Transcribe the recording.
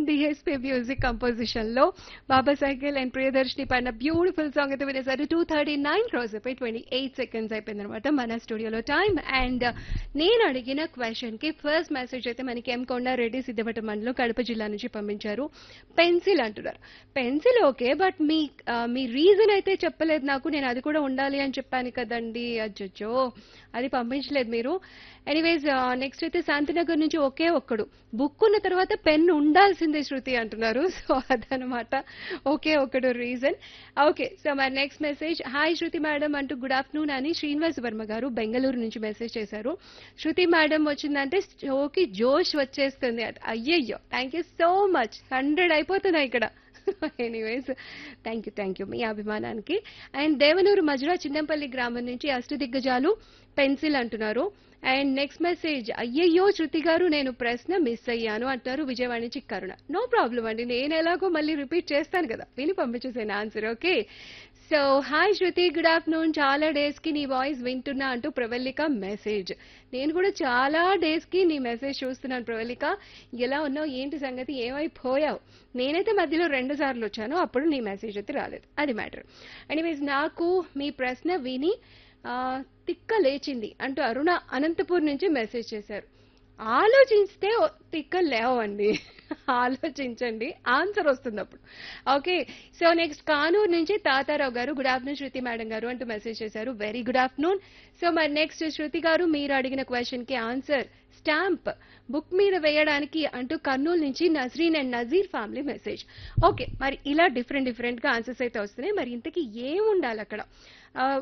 DSP music composition లో బాబా cycle and Priyadarshini పైన beautiful song అయితే వినేసారు టూ థర్టీ నైన్ క్రాస్ అయిపోయి ట్వంటీ ఎయిట్ సెకండ్స్ అయిపోయింది అనమాట మన స్టూడియోలో టైం అండ్ నేను అడిగిన క్వశ్చన్ కి ఫస్ట్ మెసేజ్ అయితే మనకి ఎం కొండారెడ్డి సిద్ధవట మండలం కడప జిల్లా నుంచి పంపించారు పెన్సిల్ అంటున్నారు పెన్సిల్ ఓకే బట్ మీ ఆ, మీ రీజన్ అయితే చెప్పలేదు నాకు నేను అది కూడా ఉండాలి అని చెప్పాను కదండి అజ్జో అది పంపించలేదు మీరు ఎనీవేస్ నెక్స్ట్ అయితే శాంతినగర్ నుంచి ఒకే ఒక్కడు బుక్ ఉన్న తర్వాత పెన్ ఉండాల్సిందే శృతి అంటున్నారు సో అదనమాట ఒకే ఒక్కడు రీజన్ ఓకే సో మరి next message hi Shruti madam అంటూ గుడ్ ఆఫ్టర్నూన్ అని శ్రీనివాస్ వర్మ గారు బెంగళూరు నుంచి మెసేజ్ చేశారు శృతి మేడం వచ్చిందంటే షోకి జోష్ వచ్చేస్తుంది అట అయ్యయ్యో thank you so much hundred అయిపోతున్నాయి ఇక్కడ anyways thank you thank you మీ అభిమానానికి అండ్ దేవనూరు మజురా చిన్నంపల్లి గ్రామం నుంచి అష్టదిగ్గజాలు పెన్సిల్ అంటున్నారు అండ్ నెక్స్ట్ మెసేజ్ అయ్యయ్యో శృతి గారు నేను ప్రశ్న మిస్ అయ్యాను అంటున్నారు విజయవాడ నుంచి కరుణ నో ప్రాబ్లం అండి నేను ఎలాగో మళ్ళీ రిపీట్ చేస్తాను కదా విని పంపించేసాను answer okay so hi Shruti good afternoon చాలా డేస్ కి నీ వాయిస్ వింటున్నా అంటూ ప్రవల్లిక మెసేజ్ నేను కూడా చాలా డేస్ కి నీ మెసేజ్ చూస్తున్నాను ప్రవల్లిక ఎలా ఉన్నావు ఏంటి సంగతి ఏమైపోయావు నేనైతే మధ్యలో రెండు సార్లు వచ్చాను అప్పుడు నీ మెసేజ్ అయితే రాలేదు అది మ్యాటర్ ఎనీవేస్ నాకు మీ ప్రశ్న విని ఆ, తిక్క లేచింది అంటూ అరుణ అనంతపూర్ నుంచి మెసేజ్ చేశారు ఆలోచిస్తే ఓ- తిక్క లేవండి ఆలోచించండి ఆన్సర్ వస్తుంది అప్పుడు ఓకే సో నెక్స్ట్ కానూరు నుంచి తాతారావు గారు గుడ్ ఆఫ్టర్నూన్ శృతి మేడం గారు అంటూ మెసేజ్ చేశారు వెరీ గుడ్ ఆఫ్టర్నూన్ సో మరి నెక్స్ట్ శృతి గారు మీరు అడిగిన క్వశ్చన్ కి ఆన్సర్ స్టాంప్ బుక్ మీద వేయడానికి అంటూ కర్నూలు నుంచి Nazreen and Nazeer family message okay మరి ఇలా డిఫరెంట్ డిఫరెంట్ గా ఆన్సర్స్ అయితే వస్తున్నాయి మరి ఇంతకీ ఏముండాలి అక్కడ ఆ,